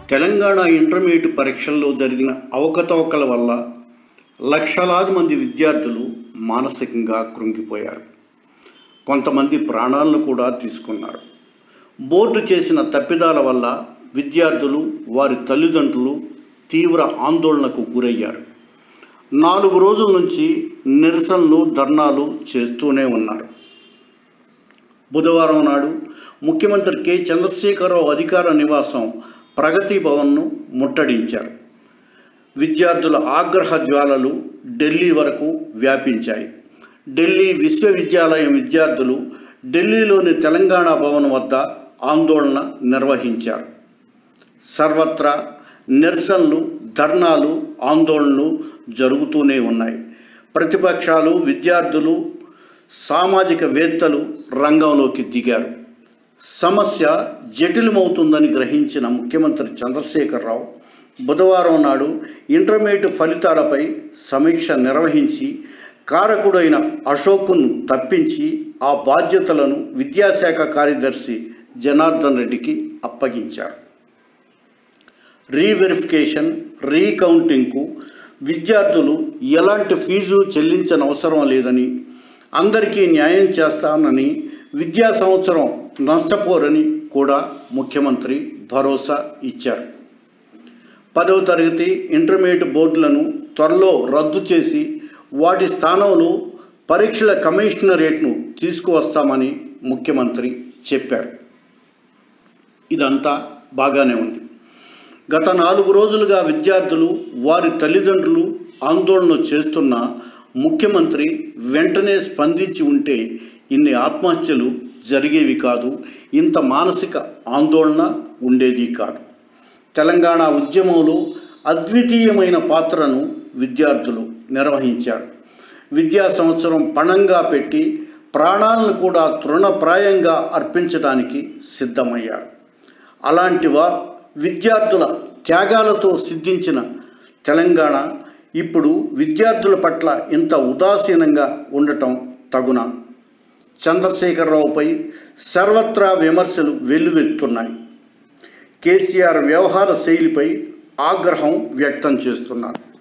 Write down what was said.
Telangana intermediate పరీక్షల్లో జరిగిన అవకతవకల వల్ల లక్షలాది మంది విద్యార్థులు మానసికంగా కృంగిపోయారు కొంతమంది ప్రాణాలను కూడా తీసుకున్నారు బోర్డు చేసిన తప్పిదాల వల్ల విద్యార్థులు వారి తల్లిదండ్రులు తీవ్ర ఆందోళనకు గురయ్యారు నాలుగు రోజుల నుంచి నిరసనలు ధర్నాలు చేస్తూనే ఉన్నారు బుధవారం నాడు ముఖ్యమంత్రి కె చంద్రశేఖరరావు అధికార నివాసం ప్రగతి భవన్ను ముట్టడించారు విద్యార్థుల ఆగ్రహ జ్వాలలు ఢిల్లీ వరకు వ్యాపించాయి ఢిల్లీ విశ్వవిద్యాలయం విద్యార్థులు ఢిల్లీలోని తెలంగాణ భవన్ వద్ద ఆందోళన నిర్వహించారు సర్వత్రా నిరసనలు ధర్నాలు ఆందోళనలు జరుగుతూనే ఉన్నాయి ప్రతిపక్షాలు విద్యార్థులు సామాజిక వేత్తలు రంగంలోకి దిగారు సమస్య జటిలమవుతుందని గ్రహించిన ముఖ్యమంత్రి చంద్రశేఖరరావు బుధవారం నాడు ఇంటర్మీడియట్ ఫలితాలపై సమీక్ష నిర్వహించి కారకుడైన అశోక్ను తప్పించి ఆ బాధ్యతలను విద్యాశాఖ కార్యదర్శి జనార్దన్ రెడ్డికి అప్పగించారు రీవెరిఫికేషన్ రీకౌంటింగ్కు విద్యార్థులు ఎలాంటి ఫీజు చెల్లించనవసరం లేదని అందరికీ న్యాయం చేస్తానని విద్యా సంవత్సరం నష్టపోరని కూడా ముఖ్యమంత్రి భరోసా ఇచ్చారు పదవ తరగతి ఇంటర్మీడియట్ బోర్డులను త్వరలో రద్దు చేసి వాటి స్థానంలో పరీక్షల కమిషనరేట్ను తీసుకువస్తామని ముఖ్యమంత్రి చెప్పారు ఇదంతా బాగానే ఉంది గత నాలుగు రోజులుగా విద్యార్థులు వారి తల్లిదండ్రులు ఆందోళన చేస్తున్న ముఖ్యమంత్రి వెంటనే స్పందించి ఉంటే ఇన్ని ఆత్మహత్యలు జరిగేవి కాదు ఇంత మానసిక ఆందోళన ఉండేది కాదు తెలంగాణ ఉద్యమంలో అద్వితీయమైన పాత్రను విద్యార్థులు నిర్వహించారు విద్యా సంవత్సరం పణంగా పెట్టి ప్రాణాలను కూడా తృణప్రాయంగా అర్పించడానికి సిద్ధమయ్యారు అలాంటివా విద్యార్థుల త్యాగాలతో సిద్ధించిన తెలంగాణ ఇప్పుడు విద్యార్థుల పట్ల ఇంత ఉదాసీనంగా ఉండటం తగున చంద్రశేఖరరావుపై సర్వత్రా విమర్శలు వెల్లువెత్తున్నాయి కేసీఆర్ వ్యవహార శైలిపై ఆగ్రహం వ్యక్తం చేస్తున్నారు